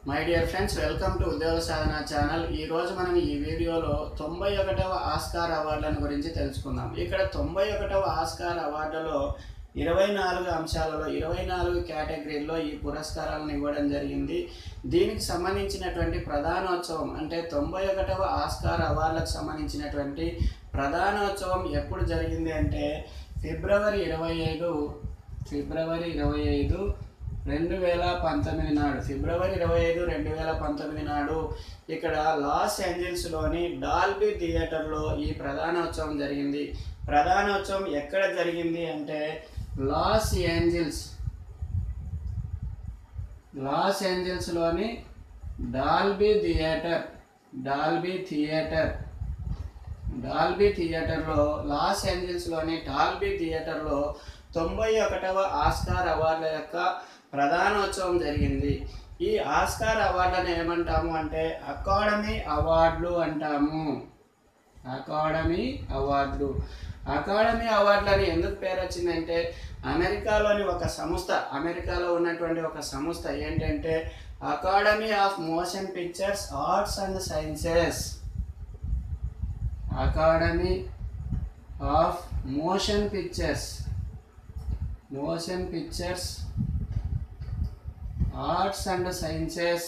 my dear friends welcome to Udyoga Sadhana channel ఈ రోజు మనం ఈ వీడియోలో తొంభై ఒకటవ ఆస్కార్ అవార్డులను గురించి తెలుసుకుందాం ఇక్కడ తొంభై ఒకటవ ఆస్కార్ అవార్డులో ఇరవై నాలుగు అంశాలలో ఇరవై నాలుగు కేటగిరీల్లో ఈ పురస్కారాలను ఇవ్వడం జరిగింది దీనికి సంబంధించినటువంటి ప్రధానోత్సవం అంటే తొంభై ఒకటవ ఆస్కార్ అవార్డులకు సంబంధించినటువంటి ప్రధానోత్సవం ఎప్పుడు జరిగింది అంటే ఫిబ్రవరి ఇరవై ఐదు ఫిబ్రవరి ఇరవై ఐదు రెండు వేల పంతొమ్మిది నాడు ఫిబ్రవరి ఇరవై ఐదు రెండు వేల పంతొమ్మిది నాడు ఇక్కడ లాస్ ఏంజల్స్లోని డాల్బీ థియేటర్లో ఈ ప్రధానోత్సవం జరిగింది ప్రధానోత్సవం ఎక్కడ జరిగింది అంటే లాస్ ఏంజల్స్ లాస్ ఏంజల్స్లోని Dolby theatre Dolby theatre Dolby థియేటర్లో లాస్ ఏంజల్స్లోని డాల్బీ థియేటర్లో తొంభై ఒకటవ ఆస్కార్ అవార్డుల యొక్క ప్రధానోత్సవం జరిగింది ఈ ఆస్కార్ అవార్డులను ఏమంటాము అంటే అకాడమీ అవార్డులు అంటాము అకాడమీ అవార్డులు అకాడమీ అవార్డులని ఎందుకు పేరు వచ్చిందంటే అమెరికాలోని ఒక సంస్థ అమెరికాలో ఉన్నటువంటి ఒక సంస్థ ఏంటంటే Academy of Motion Pictures Arts and Sciences Academy of Motion Pictures Motion Pictures Arts and Sciences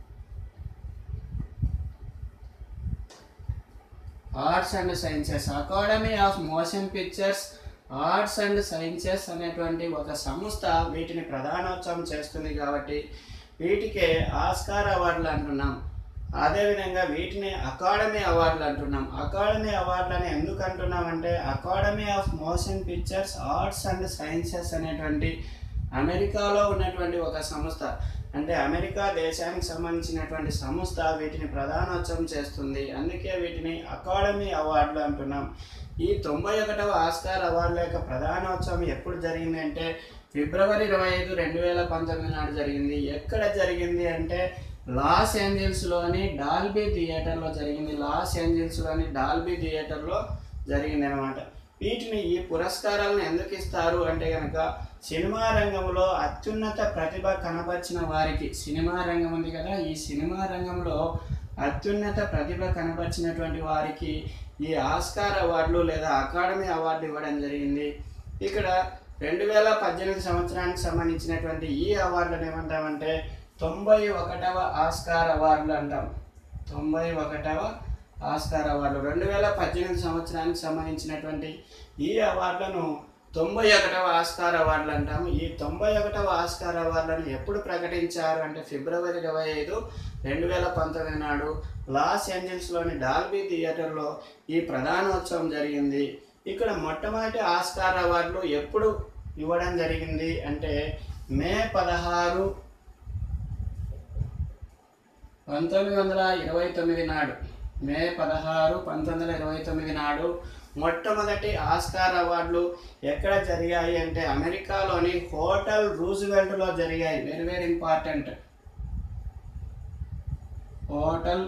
Arts and Sciences Academy of Motion Pictures Arts and Sciences అనేటువంటి ఒక సంస్థ వీటిని ప్రధానోత్సవం చేస్తుంది కాబట్టి వీటికే ఆస్కార్ అవార్డులు అంటున్నాం అదేవిధంగా వీటిని అకాడమీ అవార్డులు అంటున్నాం అకాడమీ అవార్డులని ఎందుకు అంటున్నాం అంటే Academy of Motion Pictures Arts and Sciences అనేటువంటి అమెరికాలో ఉన్నటువంటి ఒక సంస్థ అంటే అమెరికా దేశానికి సంబంధించినటువంటి సంస్థ వీటిని ప్రధానోత్సవం చేస్తుంది అందుకే వీటిని అకాడమీ అవార్డులు అంటున్నాం ఈ తొంభై ఒకటవ ఆస్కార్ అవార్డుల యొక్క ప్రధానోత్సవం ఎప్పుడు జరిగింది అంటే ఫిబ్రవరి ఇరవై ఐదు రెండు వేల పంతొమ్మిది నాడు జరిగింది ఎక్కడ జరిగింది అంటే లాస్ ఏంజల్స్లోని డాల్బీ థియేటర్లో జరిగింది లాస్ ఏంజల్స్లోని డాల్బీ థియేటర్లో జరిగింది అనమాట వీటిని ఈ పురస్కారాలను ఎందుకు ఇస్తారు అంటే కనుక సినిమా రంగంలో అత్యున్నత ప్రతిభ కనపరిచిన వారికి సినిమా రంగం ఉంది కదా ఈ సినిమా రంగంలో అత్యున్నత ప్రతిభ కనపరిచినటువంటి వారికి ఈ ఆస్కార్ అవార్డులు లేదా అకాడమీ అవార్డు ఇవ్వడం జరిగింది ఇక్కడ రెండు వేల పద్దెనిమిది సంవత్సరానికి సంబంధించినటువంటి ఈ అవార్డులను ఏమంటామంటే తొంభై ఒకటవ ఆస్కార్ అవార్డులు అంటాం తొంభై ఒకటవ ఆస్కార్ అవార్డు రెండు వేల పద్దెనిమిది సంవత్సరానికి సంబంధించినటువంటి ఈ అవార్డులను తొంభై ఒకటవ ఆస్కార్ అవార్డులు అంటాము ఈ తొంభై ఒకటవ ఆస్కార్ అవార్డులను ఎప్పుడు ప్రకటించారు అంటే ఫిబ్రవరి ఇరవై ఐదు రెండు వేల పంతొమ్మిది నాడు లాస్ ఏంజల్స్లోని డాల్బీ థియేటర్లో ఈ ప్రధానోత్సవం జరిగింది ఇక్కడ మొట్టమొదటి ఆస్కార్ అవార్డులు ఎప్పుడు ఇవ్వడం జరిగింది అంటే మే పదహారు పంతొమ్మిది వందల ఇరవై తొమ్మిది నాడు మే పదహారు పంతొమ్మిది వందల ఇరవై తొమ్మిది నాడు మొట్టమొదటి ఆస్కార్ అవార్డులు ఎక్కడ జరిగాయి అంటే అమెరికాలోని హోటల్ రూజ్వెల్ట్లో జరిగాయి very very important hotel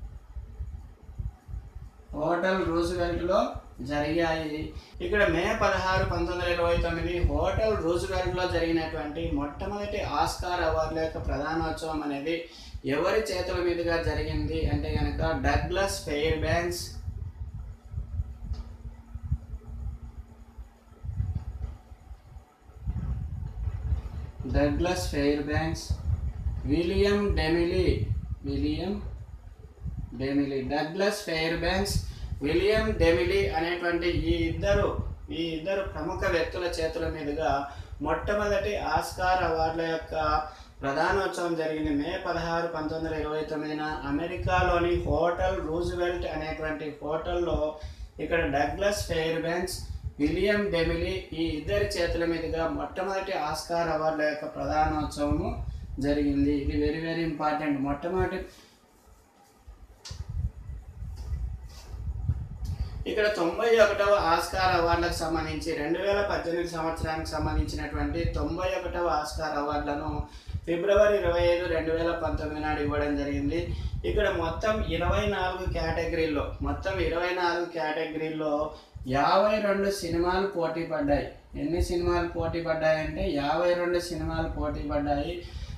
hotel రూజ్వెల్ట్లో జరిగాయి ఇక్కడ మే పదహారు పంతొమ్మిది వందల ఇరవై తొమ్మిది హోటల్ రూజ్వెల్ట్లో జరిగినటువంటి మొట్టమొదటి ఆస్కార్ అవార్డుల యొక్క ప్రధానోత్సవం అనేది ఎవరి చేతుల మీదుగా జరిగింది అంటే కనుక Douglas Fairbanks Douglas Fairbanks William DeMille William DeMille Douglas Fairbanks William DeMille అనేటువంటి ఈ ఇద్దరు ఈ ఇద్దరు ప్రముఖ వ్యక్తుల చేతుల మీదుగా మొట్టమొదటి ఆస్కార్ అవార్డుల యొక్క ప్రధానోత్సవం జరిగింది మే పదహారు పంతొమ్మిది వందల ఇరవై తొమ్మిదిన అమెరికాలోని హోటల్ రూజ్వెల్ట్ అనేటువంటి హోటల్లో ఇక్కడ Douglas Fairbanks William DeMille ఈ ఇద్దరి చేతుల మీదుగా మొట్టమొదటి ఆస్కార్ అవార్డుల యొక్క ప్రధానోత్సవము జరిగింది ఇది వెరీ వెరీ ఇంపార్టెంట్ మొట్టమొదటి ఇక్కడ తొంభై ఒకటవ ఆస్కార్ అవార్డులకు సంబంధించి రెండు వేల పద్దెనిమిది సంవత్సరానికి సంబంధించినటువంటి తొంభై ఒకటవ ఆస్కార్ అవార్డులను ఫిబ్రవరి ఇరవై ఐదు రెండు వేల పంతొమ్మిది నాడు ఇవ్వడం జరిగింది ఇక్కడ మొత్తం ఇరవై నాలుగు కేటగిరీల్లో మొత్తం ఇరవై నాలుగు కేటగిరీల్లో యాభై రెండు సినిమాలు పోటీ పడ్డాయి ఎన్ని సినిమాలు పోటీ పడ్డాయి అంటే యాభై రెండు సినిమాలు పోటీ పడ్డాయి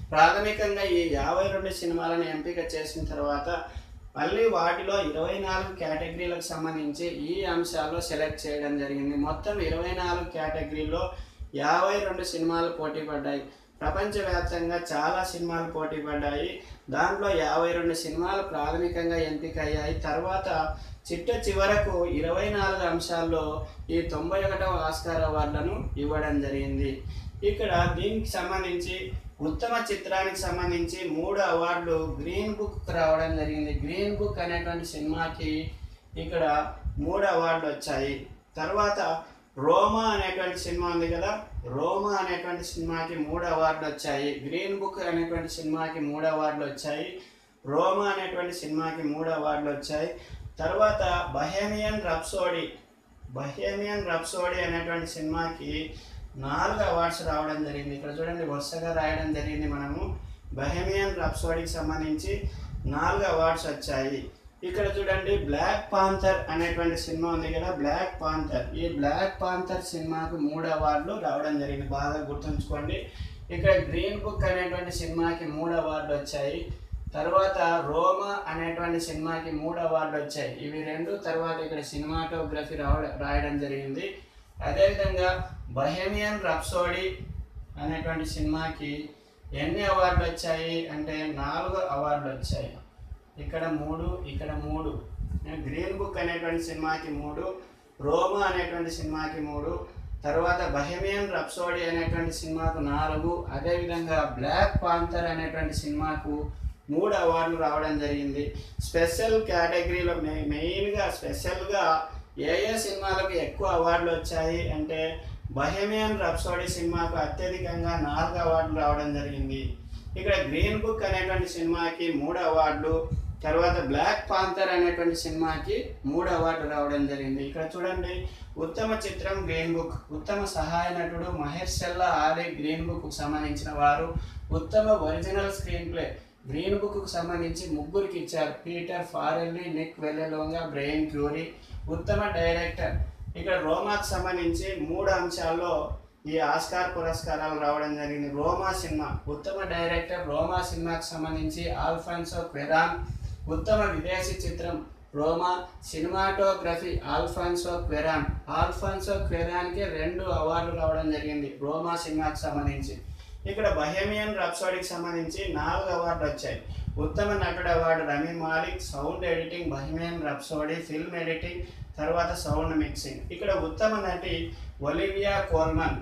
ప్రాథమికంగా ఈ యాభై రెండు సినిమాలను ఎంపిక చేసిన తర్వాత మళ్ళీ వాటిలో ఇరవై నాలుగు కేటగిరీలకు సంబంధించి ఈ అంశాల్లో సెలెక్ట్ చేయడం జరిగింది మొత్తం ఇరవై నాలుగు కేటగిరీలో యాభై రెండు సినిమాలు పోటీ పడ్డాయి ప్రపంచవ్యాప్తంగా చాలా సినిమాలు పోటీ పడ్డాయి దాంట్లో యాభై రెండు సినిమాలు ప్రాథమికంగా ఎంపికయ్యాయి తర్వాత చిట్ట చివరకు ఇరవై నాలుగు అంశాల్లో ఈ తొంభై ఒకటవ ఆస్కార్ అవార్డులను ఇవ్వడం జరిగింది ఇక్కడ దీనికి సంబంధించి ఉత్తమ చిత్రానికి సంబంధించి మూడు అవార్డులు గ్రీన్ బుక్ రావడం జరిగింది గ్రీన్ బుక్ అనేటువంటి సినిమాకి ఇక్కడ మూడు అవార్డులు వచ్చాయి తర్వాత రోమా అనేటువంటి సినిమా ఉంది కదా రోమా అనేటువంటి సినిమాకి మూడు అవార్డులు వచ్చాయి గ్రీన్ బుక్ అనేటువంటి సినిమాకి మూడు అవార్డులు వచ్చాయి రోమా అనేటువంటి సినిమాకి మూడు అవార్డులు వచ్చాయి తర్వాత బహేమియన్ రప్సోడీ బహేమియన్ రప్సోడీ అనేటువంటి సినిమాకి నాలుగు అవార్డ్స్ రావడం జరిగింది ఇక్కడ చూడండి వరుసగా రాయడం జరిగింది మనము బహేమియన్ రప్సోడీకి సంబంధించి నాలుగు అవార్డ్స్ వచ్చాయి ఇక్కడ చూడండి బ్లాక్ పాంథర్ అనేటువంటి సినిమా ఉంది కదా బ్లాక్ పాంథర్ ఈ బ్లాక్ పాంథర్ సినిమాకు మూడు అవార్డులు రావడం జరిగింది బాగా గుర్తుంచుకోండి ఇక్కడ గ్రీన్ బుక్ అనేటువంటి సినిమాకి మూడు అవార్డులు వచ్చాయి తర్వాత రోమా అనేటువంటి సినిమాకి మూడు అవార్డులు వచ్చాయి ఇవి రెండు తర్వాత ఇక్కడ సినిమాటోగ్రఫీ రావడం రాయడం జరిగింది అదేవిధంగా బహేమియన్ రప్సోడీ అనేటువంటి సినిమాకి ఎన్ని అవార్డులు వచ్చాయి అంటే నాలుగు అవార్డులు వచ్చాయి ఇక్కడ మూడు ఇక్కడ మూడు గ్రీన్ బుక్ అనేటువంటి సినిమాకి మూడు రోమా అనేటువంటి సినిమాకి మూడు తర్వాత బహెమియన్ రప్సోడీ అనేటువంటి సినిమాకు నాలుగు అదేవిధంగా బ్లాక్ పాంథర్ అనేటువంటి సినిమాకు మూడు అవార్డులు రావడం జరిగింది స్పెషల్ కేటగిరీలో మె మెయిన్గా స్పెషల్గా ఏ ఏ సినిమాలకు ఎక్కువ అవార్డులు వచ్చాయి అంటే బహెమియన్ రప్సోడీ సినిమాకు అత్యధికంగా నాలుగు అవార్డులు రావడం జరిగింది ఇక్కడ గ్రీన్ బుక్ అనేటువంటి సినిమాకి మూడు అవార్డులు తర్వాత బ్లాక్ పాంథర్ అనేటువంటి సినిమాకి మూడు అవార్డులు రావడం జరిగింది ఇక్కడ చూడండి ఉత్తమ చిత్రం గ్రీన్ బుక్ ఉత్తమ సహాయ నటుడు మహేర్షెల్లా ఆలీ గ్రీన్ బుక్కు సంబంధించిన వారు ఉత్తమ ఒరిజినల్ స్క్రీన్ ప్లే గ్రీన్ బుక్కు సంబంధించి ముగ్గురికి ఇచ్చారు Peter Farrelly Nick Vallelonga Brian Currie ఉత్తమ డైరెక్టర్ ఇక్కడ రోమాకు సంబంధించి మూడు అంశాల్లో ఈ ఆస్కార్ పురస్కారాలు రావడం జరిగింది రోమా సినిమా ఉత్తమ డైరెక్టర్ రోమా సినిమాకి సంబంధించి ఆల్ఫాన్సో క్వెరాన్ ఉత్తమ విదేశీ చిత్రం Roma cinematography Alfonso Cuaron Alfonso క్వెరాన్కి రెండు అవార్డులు రావడం జరిగింది రోమా సినిమాకి సంబంధించి ఇక్కడ బహేమియన్ రప్సోడీకి సంబంధించి నాలుగు అవార్డులు వచ్చాయి ఉత్తమ నటుడు award Rami Malek sound editing Bohemian Rhapsody film editing తర్వాత సౌండ్ మిక్సింగ్ ఇక్కడ ఉత్తమ నటి ఒలివియా కోల్మన్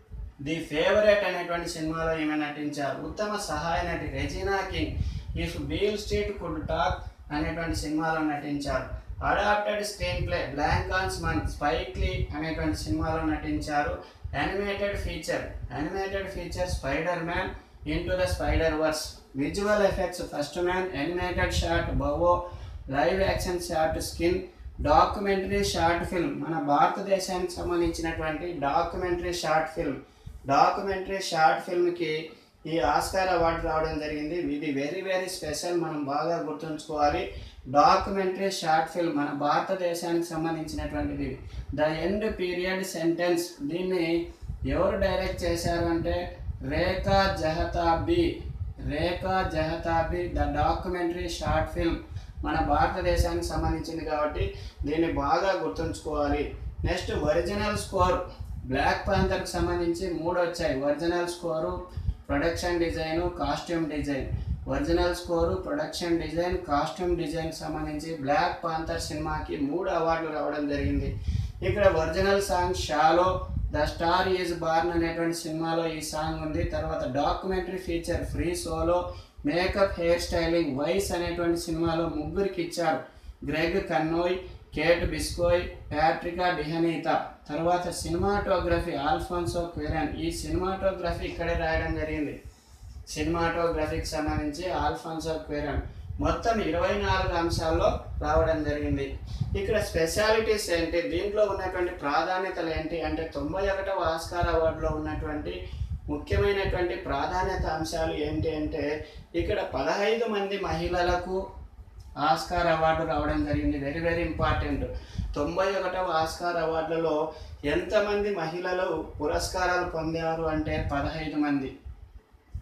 ది ఫేవరెట్ అనేటువంటి సినిమాలో ఈమె నటించారు ఉత్తమ సహాయ నటి Regina King If Beale Street Could Talk అనేటువంటి సినిమాలో నటించారు adapted screenplay BlacKkKlansman Spike Lee అనేటువంటి సినిమాలో నటించారు animated feature animated feature Spiderman into the Spider Verse visual effects First Man animated short Bao live action short Skin documentary short film మన భారతదేశానికి సంబంధించినటువంటి documentary short film documentary షార్ట్ ఫిల్మ్కి ఈ Oscar award రావడం జరిగింది ఇది వెరీ వెరీ స్పెషల్ మనం బాగా గుర్తుంచుకోవాలి డాక్యుమెంటరీ షార్ట్ ఫిల్మ్ మన భారతదేశానికి సంబంధించినటువంటిది ద ఎండ్ పీరియడ్ సెంటెన్స్ దీన్ని ఎవరు డైరెక్ట్ చేశారు అంటే Rayka Zehtabchi Rayka Zehtabchi the documentary short film మన భారతదేశానికి సంబంధించింది కాబట్టి దీన్ని బాగా గుర్తుంచుకోవాలి నెక్స్ట్ ఒరిజినల్ స్కోర్ బ్లాక్ పాంథర్కి సంబంధించి మూడు వచ్చాయి original score production design costume design original score production design costume design సంబంధించి బ్లాక్ పాంథర్ సినిమాకి మూడు అవార్డులు రావడం జరిగింది ఇక్కడ original song Shallow the Star Is Born అనేటువంటి సినిమాలో ఈ సాంగ్ ఉంది తర్వాత documentary feature Free Solo makeup hair styling Vice అనేటువంటి సినిమాలో ముగ్గురికి ఇచ్చారు గ్రెగ్ కన్నోయ్ కేట్ బిస్కోయ్ ప్యాట్రికా డిహనీత తర్వాత సినిమాటోగ్రఫీ ఆల్ఫాన్సో క్వెరన్ ఈ సినిమాటోగ్రఫీ ఇక్కడే రాయడం జరిగింది సినిమాటోగ్రఫీకి సంబంధించి ఆల్ఫాన్సో క్వెరన్ మొత్తం ఇరవై నాలుగు అంశాల్లో రావడం జరిగింది ఇక్కడ స్పెషాలిటీస్ ఏంటి దీంట్లో ఉన్నటువంటి ప్రాధాన్యతలు ఏంటి అంటే తొంభై ఒకటవ ఆస్కార్ అవార్డులో ఉన్నటువంటి ముఖ్యమైనటువంటి ప్రాధాన్యత అంశాలు ఏంటి అంటే ఇక్కడ పదహైదు మంది మహిళలకు ఆస్కార్ అవార్డు రావడం జరిగింది వెరీ వెరీ ఇంపార్టెంట్ తొంభై ఒకటవ ఆస్కార్ అవార్డులలో ఎంతమంది మహిళలు పురస్కారాలు పొందారు అంటే పదహైదు మంది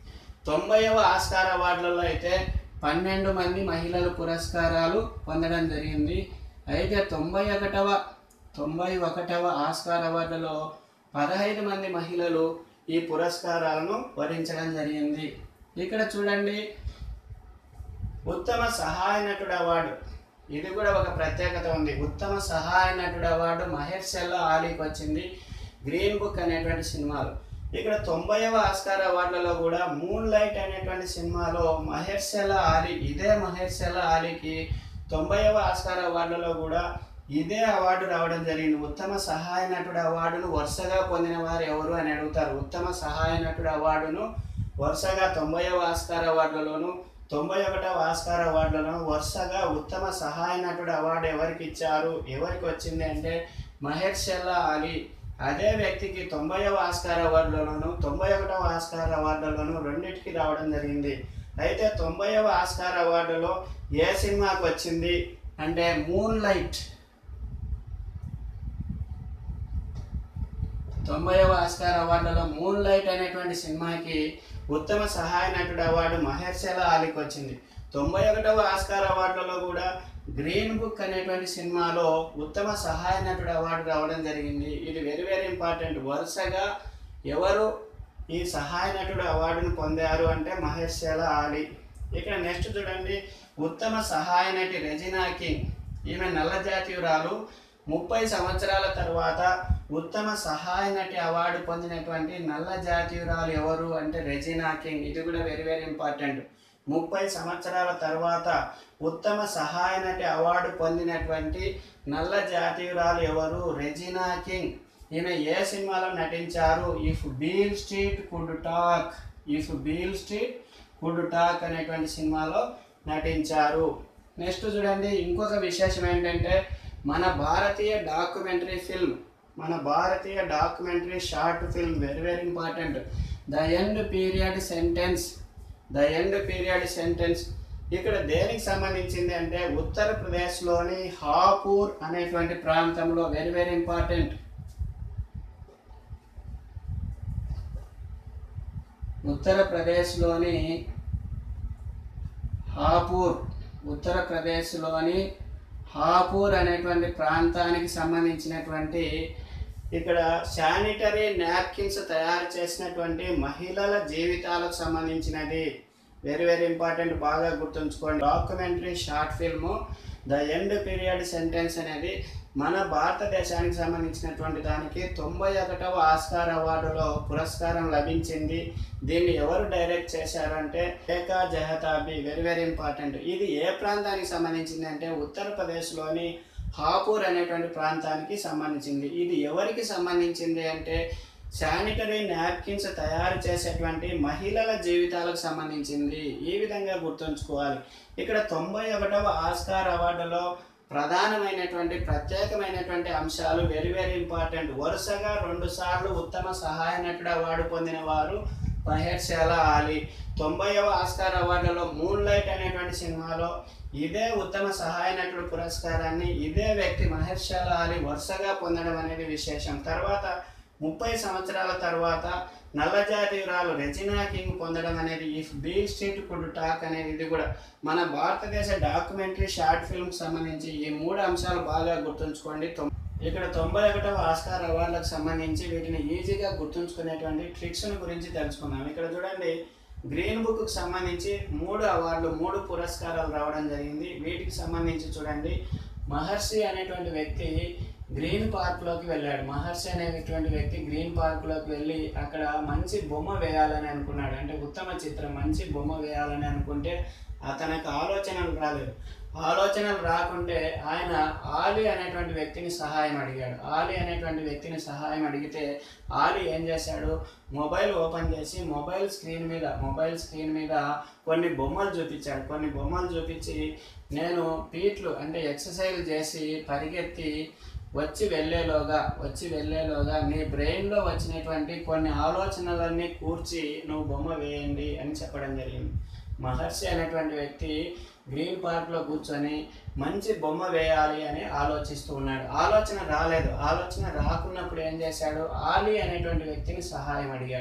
తొంభైవ ఆస్కార్ అవార్డులలో అయితే పన్నెండు మంది మహిళలు పురస్కారాలు పొందడం జరిగింది అయితే తొంభై ఒకటవ తొంభై ఒకటవ ఆస్కార్ అవార్డులో పదహైదు మంది మహిళలు ఈ పురస్కారాలను వరించడం జరిగింది ఇక్కడ చూడండి ఉత్తమ సహాయ నటుడు అవార్డు ఇది కూడా ఒక ప్రత్యేకత ఉంది ఉత్తమ సహాయ నటుడు అవార్డు మహేర్షల్లా ఆలీకి వచ్చింది గ్రీన్ బుక్ అనేటువంటి సినిమాలు ఇక్కడ తొంభైవ ఆస్కార్ అవార్డులలో కూడా మూన్ లైట్ అనేటువంటి సినిమాలో మహేర్షల్లా ఆలీ ఇదే మహేర్షల్లా ఆలీకి తొంభైవ ఆస్కార్ అవార్డులలో కూడా ఇదే అవార్డు రావడం జరిగింది ఉత్తమ సహాయ నటుడు అవార్డును వరుసగా పొందిన వారు ఎవరు అని అడుగుతారు ఉత్తమ సహాయ నటుడు అవార్డును వరుసగా తొంభైవ ఆస్కార్ అవార్డులోను తొంభై ఒకటవ ఆస్కార్ అవార్డులను వరుసగా ఉత్తమ సహాయ నటుడు అవార్డు ఎవరికి ఇచ్చారు ఎవరికి వచ్చింది అంటే మహేర్షల్లా అలీ అదే వ్యక్తికి తొంభైవ ఆస్కార్ అవార్డులను తొంభై ఒకటవ ఆస్కార్ అవార్డులను రెండింటికి రావడం జరిగింది అయితే తొంభైవ ఆస్కార్ అవార్డులో ఏ సినిమాకి వచ్చింది అంటే మూన్ లైట్ తొంభైవ ఆస్కార్ అవార్డులో మూన్ లైట్ అనేటువంటి సినిమాకి ఉత్తమ సహాయ నటుడు అవార్డు మహర్షల ఆలీకి వచ్చింది తొంభై ఒకటవ ఆస్కార్ అవార్డులలో కూడా గ్రీన్ బుక్ అనేటువంటి సినిమాలో ఉత్తమ సహాయ నటుడు అవార్డు రావడం జరిగింది ఇది వెరీ వెరీ ఇంపార్టెంట్ వరుసగా ఎవరు ఈ సహాయ నటుడు అవార్డును పొందారు అంటే మహర్షల ఆలీ ఇక్కడ నెక్స్ట్ చూడండి ఉత్తమ సహాయ నటి రెజినా కింగ్ ఈమె నల్ల జాతీయురాలు ముప్పై సంవత్సరాల తర్వాత ఉత్తమ సహాయ నటి అవార్డు పొందినటువంటి నల్ల జాతీయురాలు ఎవరు అంటే రెజినా కింగ్ ఇది కూడా వెరీ వెరీ ఇంపార్టెంట్ ముప్పై సంవత్సరాల తర్వాత ఉత్తమ సహాయ నటి అవార్డు పొందినటువంటి నల్ల జాతీయురాలు ఎవరు రెజినా కింగ్ ఈమె ఏ సినిమాలో నటించారు If Beale Street Could Talk If Beale Street Could Talk అనేటువంటి సినిమాలో నటించారు నెక్స్ట్ చూడండి ఇంకొక విశేషం ఏంటంటే మన భారతీయ డాక్యుమెంటరీ ఫిల్మ్ మన భారతీయ documentary short film very very important the end period sentence the end period sentence ఇక్కడ దేనికి సంబంధించింది అంటే ఉత్తరప్రదేశ్లోని హాపూర్ అనేటువంటి ప్రాంతంలో వెరీ వెరీ ఇంపార్టెంట్ ఉత్తరప్రదేశ్లోని హాపూర్ ఉత్తరప్రదేశ్లోని హాపూర్ అనేటువంటి ప్రాంతానికి సంబంధించినటువంటి ఇక్కడ శానిటరీ నాప్కిన్స్ తయారు చేసినటువంటి మహిళల జీవితాలకు సంబంధించినది వెరీ వెరీ ఇంపార్టెంట్ బాగా గుర్తుంచుకోండి documentary short film the end period sentence అనేది మన భారతదేశానికి సంబంధించినటువంటి దానికి తొంభై ఒకటవ ఆస్కార్ అవార్డులో పురస్కారం లభించింది దీన్ని ఎవరు డైరెక్ట్ చేశారంటే ఏకా జహతాబి వెరీ వెరీ ఇంపార్టెంట్ ఇది ఏ ప్రాంతానికి సంబంధించింది అంటే ఉత్తరప్రదేశ్లోని హాపూర్ అనేటువంటి ప్రాంతానికి సంబంధించింది ఇది ఎవరికి సంబంధించింది అంటే శానిటరీ నాప్కిన్స్ తయారు చేసేటువంటి మహిళల జీవితాలకు సంబంధించింది ఈ విధంగా గుర్తుంచుకోవాలి ఇక్కడ తొంభై ఒకటవ ఆస్కార్ అవార్డులో ప్రధానమైనటువంటి ప్రత్యేకమైనటువంటి అంశాలు వెరీ వెరీ ఇంపార్టెంట్ వరుసగా రెండు సార్లు ఉత్తమ సహాయ నటుడు అవార్డు పొందిన వారు మహేర్షాలా ఆలీ తొంభైవ ఆస్కార్ అవార్డులో మూన్ లైట్ అనేటువంటి సినిమాలో ఇదే ఉత్తమ సహాయ నటుడు పురస్కారాన్ని ఇదే వ్యక్తి మహర్షాల అలీ వరుసగా పొందడం అనేది విశేషం తర్వాత ముప్పై సంవత్సరాల తర్వాత నల్ల జాతీయురాలు రెజినా కింగ్ పొందడం అనేది If Beale Street Could Talk అనేది ఇది కూడా మన భారతదేశ డాక్యుమెంటరీ షార్ట్ ఫిల్మ్ సంబంధించి ఈ మూడు అంశాలు బాగా గుర్తుంచుకోండి తొం- ఇక్కడ తొంభై ఒకటవ ఆస్కార్ అవార్డులకు సంబంధించి వీటిని ఈజీగా గుర్తుంచుకునేటువంటి ట్రిక్స్ గురించి తెలుసుకుందాం ఇక్కడ చూడండి గ్రీన్ బుక్ కు సంబంధించి మూడు అవార్డులు మూడు పురస్కారాలు రావడం జరిగింది వీటికి సంబంధించి చూడండి మహర్షి అనేటువంటి వ్యక్తి గ్రీన్ పార్క్లోకి వెళ్ళాడు మహర్షి అనేటువంటి వ్యక్తి గ్రీన్ పార్క్లోకి వెళ్ళి అక్కడ మంచి బొమ్మ వేయాలని అనుకున్నాడు అంటే ఉత్తమ చిత్రం మంచి బొమ్మ వేయాలని అనుకుంటే అతనికి ఆలోచనలు రాలేదు ఆలోచనలు రాకుంటే ఆయన ఆలి అనేటువంటి వ్యక్తిని సహాయం అడిగాడు ఆలి అనేటువంటి వ్యక్తిని సహాయం అడిగితే ఆలి ఏం చేశాడు మొబైల్ ఓపెన్ చేసి మొబైల్ స్క్రీన్ మీద మొబైల్ స్క్రీన్ మీద కొన్ని బొమ్మలు చూపించాడు కొన్ని బొమ్మలు చూపించి నేను పీట్లు అంటే ఎక్సర్సైజ్ చేసి పరిగెత్తి వచ్చి వెళ్ళేలోగా వచ్చి వెళ్ళేలోగా నీ బ్రెయిన్లో వచ్చినటువంటి కొన్ని ఆలోచనలన్నీ కూర్చి నువ్వు బొమ్మ వేయండి అని చెప్పడం జరిగింది మహర్షి అనేటువంటి వ్యక్తి గ్రీన్ పార్క్లో కూర్చొని మంచి బొమ్మ వేయాలి అని ఆలోచిస్తూ ఉన్నాడు ఆలోచన రాలేదు ఆలోచన రాకున్నప్పుడు ఏం చేశాడు ఆలి అనేటువంటి వ్యక్తిని సహాయం అడిగాడు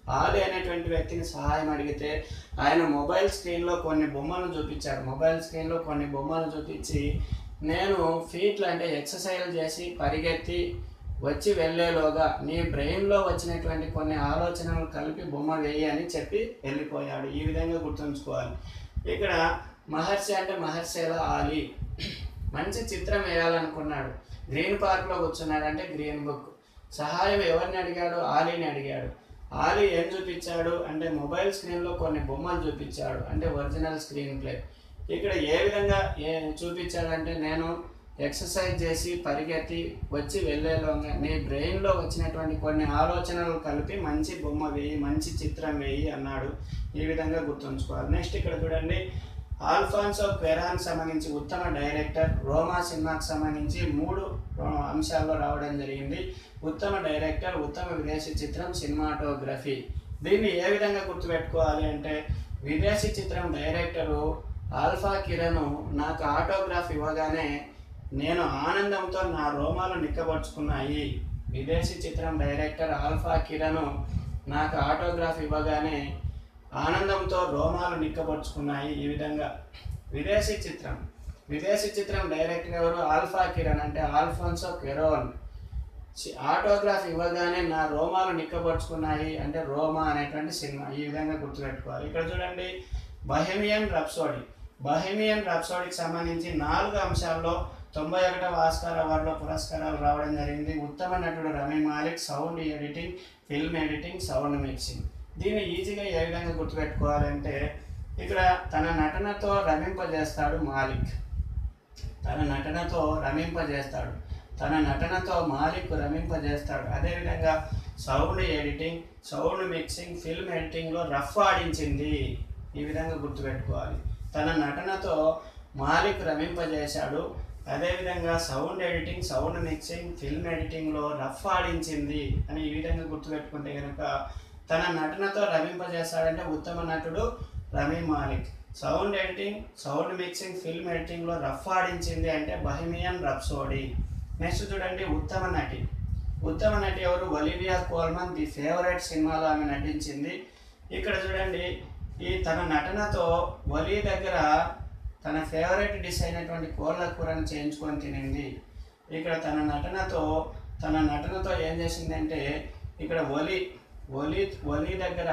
ఆలి అనేటువంటి వ్యక్తిని సహాయం అడిగితే ఆయన మొబైల్ స్క్రీన్లో కొన్ని బొమ్మలను చూపించాడు మొబైల్ స్క్రీన్లో కొన్ని బొమ్మలను చూపించి నేను ఫీట్లు అంటే ఎక్సర్సైజ్ చేసి పరిగెత్తి వచ్చి వెళ్ళేలోగా నీ బ్రెయిన్లో వచ్చినటువంటి కొన్ని ఆలోచనలు కలిపి బొమ్మ వేయి అని చెప్పి వెళ్ళిపోయాడు ఈ విధంగా గుర్తుంచుకోవాలి ఇక్కడ మహర్షి అంటే మహర్షిల ఆలి మంచి చిత్రం వేయాలనుకున్నాడు గ్రీన్ పార్క్లో కూర్చున్నాడు అంటే గ్రీన్ బుక్ సహాయం ఎవరిని అడిగాడు ఆలీని అడిగాడు ఆలీ ఏం చూపించాడు అంటే మొబైల్ స్క్రీన్లో కొన్ని బొమ్మలు చూపించాడు అంటే ఒరిజినల్ స్క్రీన్ ప్లే ఇక్కడ ఏ విధంగా ఏ చూపించాడంటే నేను ఎక్సర్సైజ్ చేసి పరిగెత్తి వచ్చి వెళ్ళేలోగా నీ బ్రెయిన్లో వచ్చినటువంటి కొన్ని ఆలోచనలు కలిపి మంచి బొమ్మ వేయి మంచి చిత్రం వేయి అన్నాడు ఈ విధంగా గుర్తుంచుకోవాలి నెక్స్ట్ ఇక్కడ చూడండి ఆల్ఫాన్సో క్వెరాన్ సంబంధించి ఉత్తమ డైరెక్టర్ రోమా సినిమాకి సంబంధించి మూడు ఆ, అంశాల్లో రావడం జరిగింది ఉత్తమ డైరెక్టర్ ఉత్తమ విదేశీ చిత్రం సినిమాటోగ్రఫీ దీన్ని ఏ విధంగా గుర్తుపెట్టుకోవాలి అంటే విదేశీ చిత్రం డైరెక్టరు ఆల్ఫా కిరణ్ నాకు ఆటోగ్రాఫ్ ఇవ్వగానే నేను ఆనందంతో నా రోమాలు నిక్కబరుచుకున్నాయి విదేశీ చిత్రం డైరెక్టర్ ఆల్ఫా కిరణ్ నాకు ఆటోగ్రాఫ్ ఇవ్వగానే ఆనందంతో రోమాలు నిక్కబరుచుకున్నాయి ఈ విధంగా విదేశీ చిత్రం విదేశీ చిత్రం డైరెక్టర్ ఎవరు ఆల్ఫా కిరణ్ అంటే ఆల్ఫోన్సో కెరోన్ చి- ఆటోగ్రాఫ్ ఇవ్వగానే నా రోమాలు నిక్కబరుచుకున్నాయి అంటే రోమా అనేటువంటి సినిమా ఈ విధంగా గుర్తుపెట్టుకోవాలి ఇక్కడ చూడండి బహెమియన్ రప్సోడీ బహెమియన్ రప్సోడీకి సంబంధించి నాలుగు అంశాల్లో తొంభై ఒకటవ ఆస్కార్ అవార్డులో పురస్కారాలు రావడం జరిగింది ఉత్తమ నటుడు Rami Malek sound editing film editing sound mixing దీన్ని ఈజీగా ఏ విధంగా గుర్తుపెట్టుకోవాలంటే ఇక్కడ తన నటనతో రమింపజేస్తాడు మాలిక్ తన నటనతో రమింపజేస్తాడు తన నటనతో మాలిక్ రమింపజేస్తాడు అదేవిధంగా sound editing sound mixing film ఎడిటింగ్లో రఫ్ ఆడించింది ఈ విధంగా గుర్తుపెట్టుకోవాలి తన నటనతో మాలిక్ రమింపజేశాడు అదేవిధంగా sound editing sound mixing film ఎడిటింగ్లో రఫ్ ఆడించింది అని ఈ విధంగా గుర్తుపెట్టుకుంటే కనుక తన నటనతో రమింపజేస్తాడంటే ఉత్తమ నటుడు Rami Malek sound editing sound mixing film ఎడిటింగ్లో రఫ్ ఆడించింది అంటే బహిమియన్ రప్సోడీ నెక్స్ట్ చూడండి ఉత్తమ నటి ఉత్తమ నటి ఎవరు ఒలివియా కోల్మన్ ది ఫేవరెట్ సినిమాలో ఆమె నటించింది ఇక్కడ చూడండి ఈ తన నటనతో ఒలి దగ్గర తన ఫేవరెట్ డిష్ అయినటువంటి కోళ్ళ కూరను చేయించుకొని తినింది ఇక్కడ తన నటనతో తన నటనతో ఏం చేసిందంటే ఇక్కడ ఒలి ఒలి ఒలి దగ్గర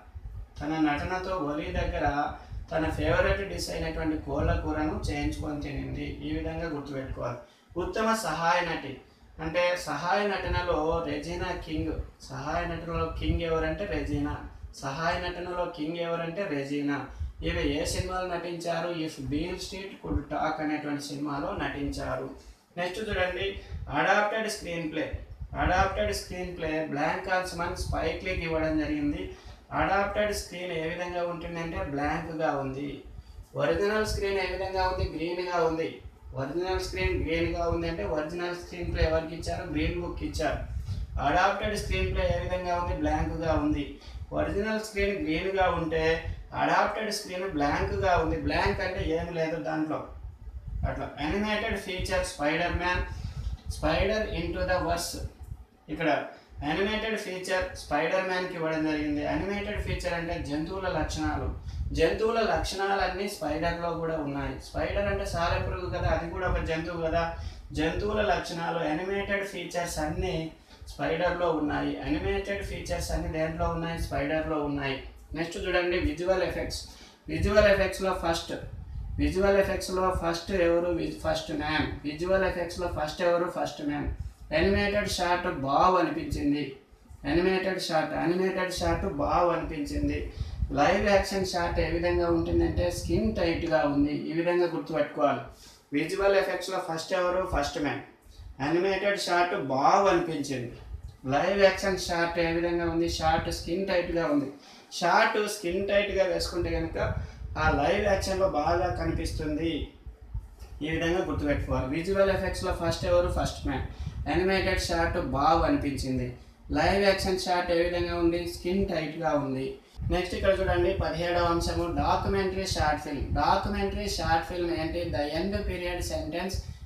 తన నటనతో ఒలి దగ్గర తన ఫేవరెట్ డిష్ అయినటువంటి కోళ్ళ కూరను చేయించుకొని తినింది ఈ విధంగా గుర్తుపెట్టుకోవాలి ఉత్తమ సహాయ నటి అంటే సహాయ నటనలో రెజీనా కింగ్ సహాయ నటనలో కింగ్ ఎవరంటే రెజీనా సహాయ నటనలో కింగ్ ఎవరంటే రెజీనా ఈమె ఏ సినిమాలో నటించారు If Beale Street Could Talk అనేటువంటి సినిమాలో నటించారు నెక్స్ట్ చూడండి adapted screenplay adapted screenplay BlacKkKlansman స్పైక్లీకి ఇవ్వడం జరిగింది అడాప్టెడ్ స్క్రీన్ ఏ విధంగా ఉంటుందంటే బ్లాంక్గా ఉంది ఒరిజినల్ స్క్రీన్ ఏ విధంగా ఉంది గ్రీన్గా ఉంది ఒరిజినల్ స్క్రీన్ గ్రీన్గా ఉంది అంటే ఒరిజినల్ స్క్రీన్ ప్లే ఎవరికి ఇచ్చారు గ్రీన్ బుక్ ఇచ్చారు అడాప్టెడ్ స్క్రీన్ ప్లే ఏ విధంగా ఉంది బ్లాంక్గా ఉంది ఒరిజినల్ స్క్రీన్ గ్రీన్గా ఉంటే అడాప్టెడ్ స్క్రీన్ బ్లాంక్గా ఉంది బ్లాంక్ అంటే ఏం లేదు దాంట్లో అట్లా animated feature Spiderman Spider into the Verse ఇక్కడ అనిమేటెడ్ ఫీచర్ స్పైడర్ మ్యాన్కి ఇవ్వడం జరిగింది అనిమేటెడ్ ఫీచర్ అంటే జంతువుల లక్షణాలు జంతువుల లక్షణాలన్నీ స్పైడర్లో కూడా ఉన్నాయి స్పైడర్ అంటే సాలెపురుగు కదా అది కూడా ఒక జంతువు కదా జంతువుల లక్షణాలు అనిమేటెడ్ ఫీచర్స్ అన్నీ స్పైడర్లో ఉన్నాయి అనిమేటెడ్ ఫీచర్స్ అన్ని దేంట్లో ఉన్నాయి స్పైడర్లో ఉన్నాయి నెక్స్ట్ చూడండి విజువల్ ఎఫెక్ట్స్ విజువల్ ఎఫెక్ట్స్లో ఫస్ట్ విజువల్ ఎఫెక్ట్స్లో ఫస్ట్ ఎవరు ఫస్ట్ మ్యాన్ విజువల్ ఎఫెక్ట్స్లో ఫస్ట్ ఎవరు ఫస్ట్ మ్యాన్ యానిమేటెడ్ షాట్ బాగు అనిపించింది యానిమేటెడ్ షాట్ యానిమేటెడ్ షాట్ బాగు అనిపించింది లైవ్ యాక్షన్ షాట్ ఏ విధంగా ఉంటుందంటే స్కిన్ టైట్గా ఉంది ఈ విధంగా గుర్తుపెట్టుకోవాలి విజువల్ ఎఫెక్ట్స్లో ఫస్ట్ ఎవరు ఫస్ట్ మ్యాన్ యానిమేటెడ్ షాట్ బాగు అనిపించింది లైవ్ యాక్షన్ షాట్ ఏ విధంగా ఉంది షార్ట్ స్కిన్ టైట్గా ఉంది షార్ట్ స్కిన్ టైట్గా వేసుకుంటే కనుక ఆ లైవ్ యాక్షన్లో బాగా కనిపిస్తుంది ఈ విధంగా గుర్తుపెట్టుకోవాలి విజువల్ ఎఫెక్ట్స్లో ఫస్ట్ ఎవరు ఫస్ట్ మ్యాన్ యానిమేటెడ్ షాట్ బాగా అనిపించింది లైవ్ యాక్షన్ షాట్ ఏ విధంగా ఉంది స్కిన్ టైట్గా ఉంది నెక్స్ట్ ఇక్కడ చూడండి పదిహేడవ అంశము documentary short film documentary short film ఏంటి ద ఎండ్ పీరియడ్ సెంటెన్స్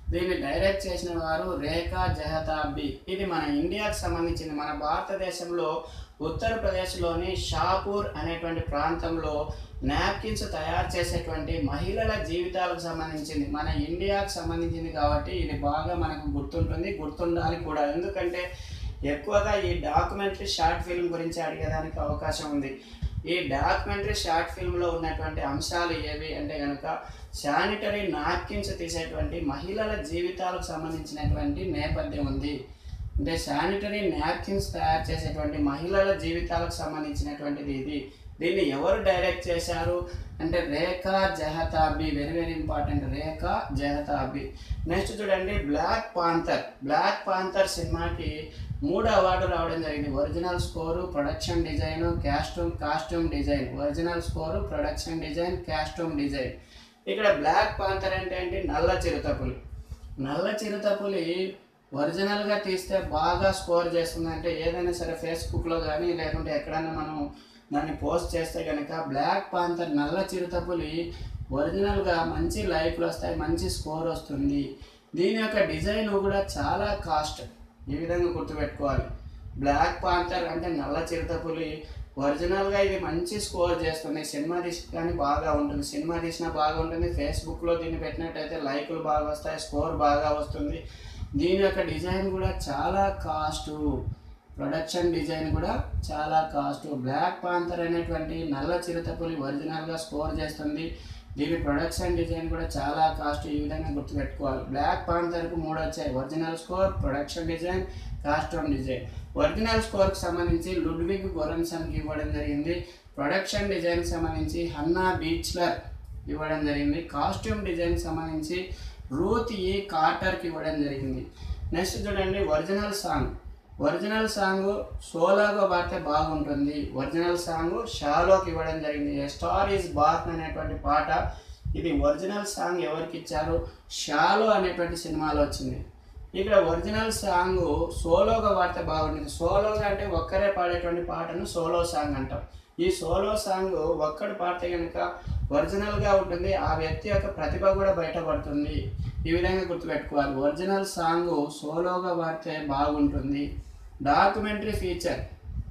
దీన్ని డైరెక్ట్ చేసిన వారు రేఖా జహతాబి ఇది మన ఇండియాకు సంబంధించింది మన భారతదేశంలో ఉత్తరప్రదేశ్లోని షాపూర్ అనేటువంటి ప్రాంతంలో నాప్కిన్స్ తయారు చేసేటువంటి మహిళల జీవితాలకు సంబంధించింది మన ఇండియాకు సంబంధించింది కాబట్టి ఇది బాగా మనకు గుర్తుంటుంది గుర్తుండాలి కూడా ఎందుకంటే ఎక్కువగా ఈ డాక్యుమెంటరీ షార్ట్ ఫిల్మ్ గురించి అడిగేదానికి అవకాశం ఉంది ఈ డాక్యుమెంటరీ షార్ట్ ఫిల్మ్లో ఉన్నటువంటి అంశాలు ఏవి అంటే కనుక శానిటరీ నాప్కిన్స్ తీసేటువంటి మహిళల జీవితాలకు సంబంధించినటువంటి నేపథ్యం ఉంది అంటే శానిటరీ నాప్కిన్స్ తయారు చేసేటువంటి మహిళల జీవితాలకు సంబంధించినటువంటిది ఇది దీన్ని ఎవరు డైరెక్ట్ చేశారు అంటే Rayka Zehtabchi very very important Rayka Zehtabchi next చూడండి బ్లాక్ పాంథర్ బ్లాక్ పాంథర్ సినిమాకి మూడు అవార్డు రావడం జరిగింది original score production design costume costume design original score production design costume design ఇక్కడ బ్లాక్ పాంథర్ అంటే ఏంటి నల్ల చిరుతపులి నల్ల చిరుతపులి ఒరిజినల్గా తీస్తే బాగా స్కోర్ చేస్తుంది అంటే ఏదైనా సరే ఫేస్బుక్లో కానీ లేకుంటే ఎక్కడైనా మనం దాన్ని పోస్ట్ చేస్తే కనుక బ్లాక్ పాంథర్ నల్ల చిరుతపులి ఒరిజినల్గా మంచి లైక్లు వస్తాయి మంచి స్కోర్ వస్తుంది దీని యొక్క డిజైన్ కూడా చాలా కాస్ట్ ఈ విధంగా గుర్తుపెట్టుకోవాలి బ్లాక్ పాంథర్ అంటే నల్ల చిరుతపులి ఒరిజినల్గా ఇది మంచి స్కోర్ చేస్తుంది సినిమా తీసి కానీ బాగా ఉంటుంది సినిమా తీసినా బాగా ఉంటుంది ఫేస్బుక్లో దీన్ని పెట్టినట్టయితే లైకులు బాగా వస్తాయి స్కోర్ బాగా వస్తుంది దీని యొక్క డిజైన్ కూడా చాలా కాస్ట్ ప్రొడక్షన్ డిజైన్ కూడా చాలా కాస్ట్ బ్లాక్ పాంథర్ అనేటువంటి నల్ల చిరుతపులి ఒరిజినల్గా స్కోర్ చేస్తుంది దీని ప్రొడక్షన్ డిజైన్ కూడా చాలా కాస్ట్ ఈ విధంగా గుర్తుపెట్టుకోవాలి బ్లాక్ పాంథర్కు మూడు వచ్చాయి original score production design costume design original స్కోర్కి సంబంధించి లుడ్విగ్ గొరన్సన్కి ఇవ్వడం జరిగింది ప్రొడక్షన్ డిజైన్కి సంబంధించి హన్నా బీచ్లర్ ఇవ్వడం జరిగింది కాస్ట్యూమ్ డిజైన్కి సంబంధించి రూత్ ఈ కార్టర్కి ఇవ్వడం జరిగింది నెక్స్ట్ చూడండి ఒరిజినల్ సాంగ్ ఒరిజినల్ సాంగ్ సోలోగా పాడితే బాగుంటుంది ఒరిజినల్ సాంగ్ షాలోకి ఇవ్వడం జరిగింది ఏ స్టార్ ఈజ్ బార్న్ అనేటువంటి పాట ఇది ఒరిజినల్ సాంగ్ ఎవరికి ఇచ్చారు షాలో అనేటువంటి సినిమాలో వచ్చింది ఇక్కడ ఒరిజినల్ సాంగ్ సోలోగా పాడితే బాగుంటుంది సోలోగా అంటే ఒక్కరే పాడేటువంటి పాటను సోలో సాంగ్ అంటాం ఈ సోలో సాంగ్ ఒక్కడు పాడితే కనుక ఒరిజినల్గా ఉంటుంది ఆ వ్యక్తి యొక్క ప్రతిభ కూడా బయటపడుతుంది ఈ విధంగా గుర్తుపెట్టుకోవాలి ఒరిజినల్ సాంగ్ సోలోగా పాడితే బాగుంటుంది డాక్యుమెంటరీ ఫీచర్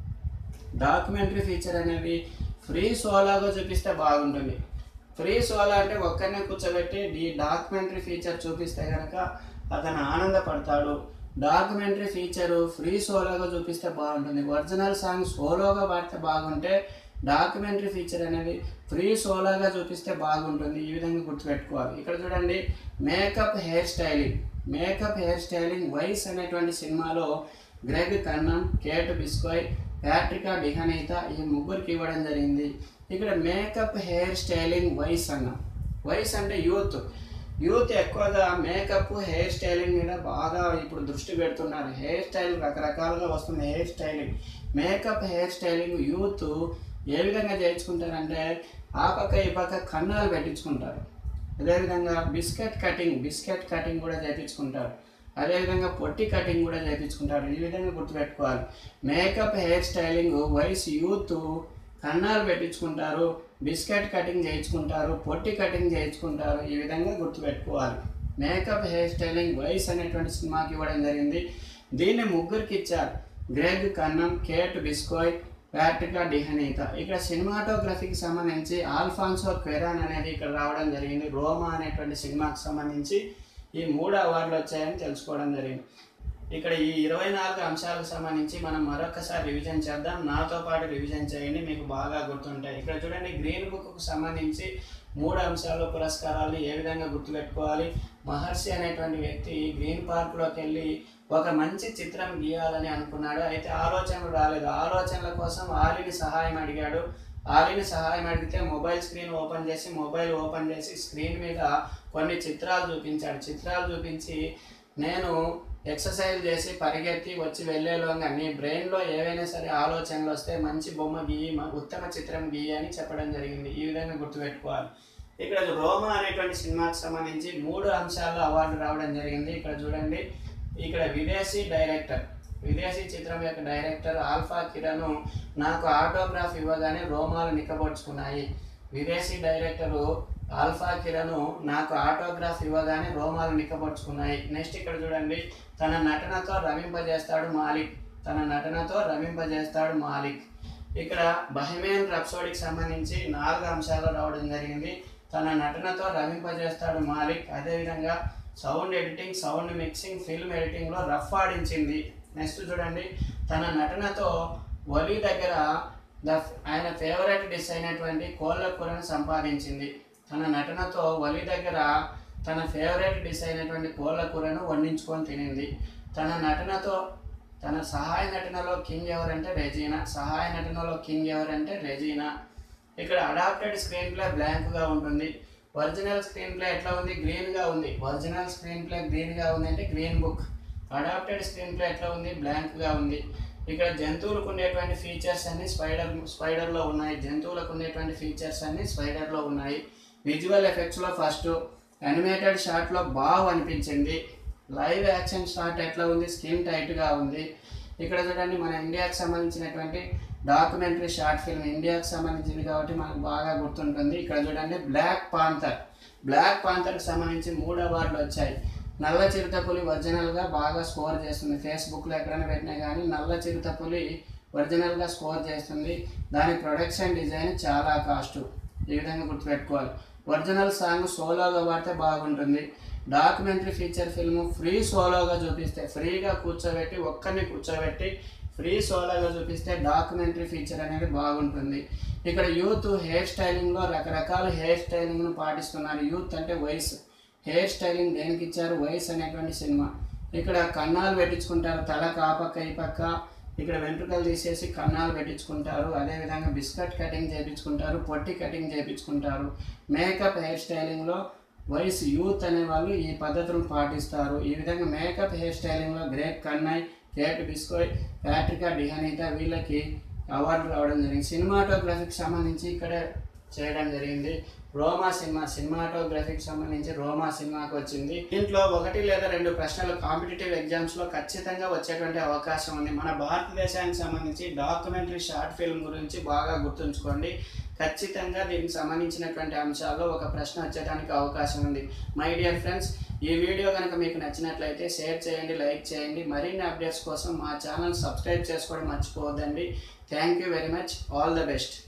డాక్యుమెంటరీ ఫీచర్ అనేది ఫ్రీ సోలాగా చూపిస్తే బాగుంటుంది ఫ్రీ సోలా అంటే ఒక్కరినే కూర్చోబెట్టి ఈ డాక్యుమెంటరీ ఫీచర్ చూపిస్తే కనుక అతను ఆనందపడతాడు డాక్యుమెంటరీ ఫీచరు ఫ్రీ సోలోగా చూపిస్తే బాగుంటుంది ఒరిజినల్ సాంగ్ సోలోగా పాడితే బాగుంటే డాక్యుమెంటరీ ఫీచర్ అనేది ఫ్రీ సోలోగా చూపిస్తే బాగుంటుంది ఈ విధంగా గుర్తుపెట్టుకోవాలి ఇక్కడ చూడండి makeup hair styling makeup hair styling Vice అనేటువంటి సినిమాలో గ్రెగ్ కన్నం కేట్ బిస్కోయ్ ప్యాట్రికా డిహనీత ఈ ముగ్గురికి ఇవ్వడం జరిగింది ఇక్కడ మేకప్ హెయిర్ స్టైలింగ్ వైస్ అన్నాం వైస్ అంటే యూత్ యూత్ ఎక్కువగా మేకప్ హెయిర్ స్టైలింగ్ మీద బాగా ఇప్పుడు దృష్టి పెడుతున్నారు హెయిర్ స్టైల్ రకరకాలుగా వస్తుంది hair styling makeup hair styling youth ఏ విధంగా చేయించుకుంటారంటే ఆ పక్క ఈ పక్క కన్నాలు పెట్టించుకుంటారు అదేవిధంగా బిస్కెట్ కటింగ్ బిస్కెట్ కటింగ్ కూడా చేయించుకుంటారు అదేవిధంగా పొట్టి కటింగ్ కూడా చేయించుకుంటారు ఈ విధంగా గుర్తుపెట్టుకోవాలి మేకప్ హెయిర్ స్టైలింగ్ వయసు యూత్ కన్నాలు పెట్టించుకుంటారు బిస్కెట్ కటింగ్ చేయించుకుంటారు పొట్టి కటింగ్ చేయించుకుంటారు ఈ విధంగా గుర్తుపెట్టుకోవాలి మేకప్ హెయిర్ స్టైలింగ్ వయస్ అనేటువంటి సినిమాకి ఇవ్వడం జరిగింది దీన్ని ముగ్గురికి ఇచ్చారు గ్రెగ్ కన్నం కేట్ బిస్కోయ్ ప్యాట్రికా డిహనీత ఇక్కడ సినిమాటోగ్రఫీకి సంబంధించి ఆల్ఫాన్సో క్వెరాన్ అనేది ఇక్కడ రావడం జరిగింది రోమా అనేటువంటి సినిమాకి సంబంధించి ఈ మూడు అవార్డులు వచ్చాయని తెలుసుకోవడం జరిగింది ఇక్కడ ఈ ఇరవై నాలుగు అంశాలకు సంబంధించి మనం మరొకసారి రివిజన్ చేద్దాం నాతో పాటు రివిజన్ చేయండి మీకు బాగా గుర్తుంటాయి ఇక్కడ చూడండి గ్రీన్ బుక్కు సంబంధించి మూడు అంశాలు పురస్కారాలు ఏ విధంగా గుర్తుపెట్టుకోవాలి మహర్షి అనేటువంటి వ్యక్తి గ్రీన్ పార్క్లోకి వెళ్ళి ఒక మంచి చిత్రం గీయాలని అనుకున్నాడు అయితే ఆలోచనలు రాలేదు ఆలోచనల కోసం ఆలిని సహాయం అడిగాడు ఆలిని సహాయం అడిగితే మొబైల్ స్క్రీన్ ఓపెన్ చేసి మొబైల్ ఓపెన్ చేసి స్క్రీన్ మీద కొన్ని చిత్రాలు చూపించాడు చిత్రాలు చూపించి నేను ఎక్సర్సైజ్ చేసి పరిగెత్తి వచ్చి వెళ్ళేలోగా నీ బ్రెయిన్లో ఏవైనా సరే ఆలోచనలు వస్తే మంచి బొమ్మ గీయి మ- ఉత్తమ చిత్రం గీయి అని చెప్పడం జరిగింది ఈ విధంగా గుర్తుపెట్టుకోవాలి ఇక్కడ రోమా అనేటువంటి సినిమాకి సంబంధించి మూడు అంశాల్లో అవార్డు రావడం జరిగింది ఇక్కడ చూడండి ఇక్కడ విదేశీ డైరెక్టర్ విదేశీ చిత్రం యొక్క డైరెక్టర్ ఆల్ఫా కిరణ్ నాకు ఆటోగ్రాఫ్ ఇవ్వగానే రోమాలు నిక్కబొడుచుకున్నాయి విదేశీ డైరెక్టరు ఆల్ఫా కిరణ్ నాకు ఆటోగ్రాఫ్ ఇవ్వగానే రోమాలు నిక్కపరుచుకున్నాయి నెక్స్ట్ ఇక్కడ చూడండి తన నటనతో రమింపజేస్తాడు మాలిక్ తన నటనతో రమింపజేస్తాడు మాలిక్ ఇక్కడ బహిమేన్ రప్సోడికి సంబంధించి నాలుగు అంశాలు రావడం జరిగింది తన నటనతో రమింపజేస్తాడు మాలిక్ అదేవిధంగా sound editing sound mixing film ఎడిటింగ్లో రఫ్ ఆడించింది నెక్స్ట్ చూడండి తన నటనతో వలి దగ్గర ద ఆయన ఫేవరెట్ డిష్ అయినటువంటి కోళ్ళ కూరను సంపాదించింది తన నటనతో వలి దగ్గర తన ఫేవరెట్ డిష్ అయినటువంటి కోళ్ళ కూరను వండించుకొని తినింది తన నటనతో తన సహాయ నటనలో కింగ్ ఎవరంటే రెజీనా సహాయ నటనలో కింగ్ ఎవరంటే రెజీనా ఇక్కడ అడాప్టెడ్ స్క్రీన్ ప్లే బ్లాంక్గా ఉంటుంది ఒరిజినల్ స్క్రీన్ ప్లే ఎట్లా ఉంది గ్రీన్గా ఉంది ఒరిజినల్ స్క్రీన్ ప్లే గ్రీన్గా ఉంది అంటే Green Book adapted screenplay ఎట్లా ఉంది బ్లాంక్గా ఉంది ఇక్కడ జంతువులకు ఉండేటువంటి ఫీచర్స్ అన్ని స్పైడర్ స్పైడర్లో ఉన్నాయి జంతువులకు ఉండేటువంటి ఫీచర్స్ అన్ని స్పైడర్లో ఉన్నాయి విజువల్ ఎఫెక్ట్స్లో ఫస్ట్ యానిమేటెడ్ షాట్లో బాగా అనిపించింది లైవ్ యాక్షన్ షాట్ ఎట్లా ఉంది స్కిన్ టైట్గా ఉంది ఇక్కడ చూడండి మన ఇండియాకి సంబంధించినటువంటి డాక్యుమెంటరీ షార్ట్ ఫిల్మ్ ఇండియాకి సంబంధించింది కాబట్టి మనకు బాగా గుర్తుంటుంది ఇక్కడ చూడండి బ్లాక్ పాంథర్ బ్లాక్ పాంథర్కి సంబంధించి మూడు అవార్డులు వచ్చాయి నల్ల చిరుతపులి ఒరిజినల్గా బాగా స్కోర్ చేస్తుంది ఫేస్బుక్లో ఎక్కడైనా పెట్టినా కానీ నల్ల చిరుతపులి ఒరిజినల్గా స్కోర్ చేస్తుంది దాని ప్రొడక్షన్ డిజైన్ చాలా కాస్ట్ ఈ విధంగా గుర్తుపెట్టుకోవాలి ఒరిజినల్ సాంగ్ సోలోగా పాడితే బాగుంటుంది డాక్యుమెంటరీ ఫీచర్ ఫిల్మ్ ఫ్రీ సోలోగా చూపిస్తే ఫ్రీగా కూర్చోబెట్టి ఒక్కరిని కూర్చోబెట్టి ఫ్రీ సోలోగా చూపిస్తే డాక్యుమెంటరీ ఫీచర్ అనేది బాగుంటుంది ఇక్కడ యూత్ హెయిర్ స్టైలింగ్లో రకరకాల హెయిర్ స్టైలింగ్ను పాటిస్తున్నారు యూత్ అంటే వయసు హెయిర్ స్టైలింగ్ దేనికి ఇచ్చారు వయసు అనేటువంటి సినిమా ఇక్కడ కన్నాలు పెట్టించుకుంటారు తల కాపక్క ఈ పక్క ఇక్కడ వెంట్రుకలు తీసేసి కన్నాలు పెట్టించుకుంటారు అదేవిధంగా బిస్కట్ కటింగ్ చేయించుకుంటారు పొట్టి కటింగ్ చేయించుకుంటారు మేకప్ హెయిర్ స్టైలింగ్లో వయసు యూత్ అనే వాళ్ళు ఈ పద్ధతులను పాటిస్తారు ఈ విధంగా మేకప్ హెయిర్ స్టైలింగ్లో Greg Cannom Kate Biscoe Patricia Dehaney వీళ్ళకి అవార్డు రావడం జరిగింది సినిమాటోగ్రఫీకి సంబంధించి ఇక్కడే చేయడం జరిగింది రోమా సినిమా సినిమాటోగ్రఫీకి సంబంధించి రోమా సినిమాకి వచ్చింది దీంట్లో ఒకటి లేదా రెండు ప్రశ్నలు కాంపిటేటివ్ ఎగ్జామ్స్లో ఖచ్చితంగా వచ్చేటువంటి అవకాశం ఉంది మన భారతదేశానికి సంబంధించి డాక్యుమెంటరీ షార్ట్ ఫిల్మ్ గురించి బాగా గుర్తుంచుకోండి ఖచ్చితంగా దీనికి సంబంధించినటువంటి అంశాల్లో ఒక ప్రశ్న వచ్చేటానికి అవకాశం ఉంది మై డియర్ ఫ్రెండ్స్ ఈ వీడియో కనుక మీకు నచ్చినట్లయితే షేర్ చేయండి లైక్ చేయండి మరిన్ని అప్డేట్స్ కోసం మా ఛానల్ సబ్స్క్రైబ్ చేసుకోవడం మర్చిపోవద్దండి thank you very much all the best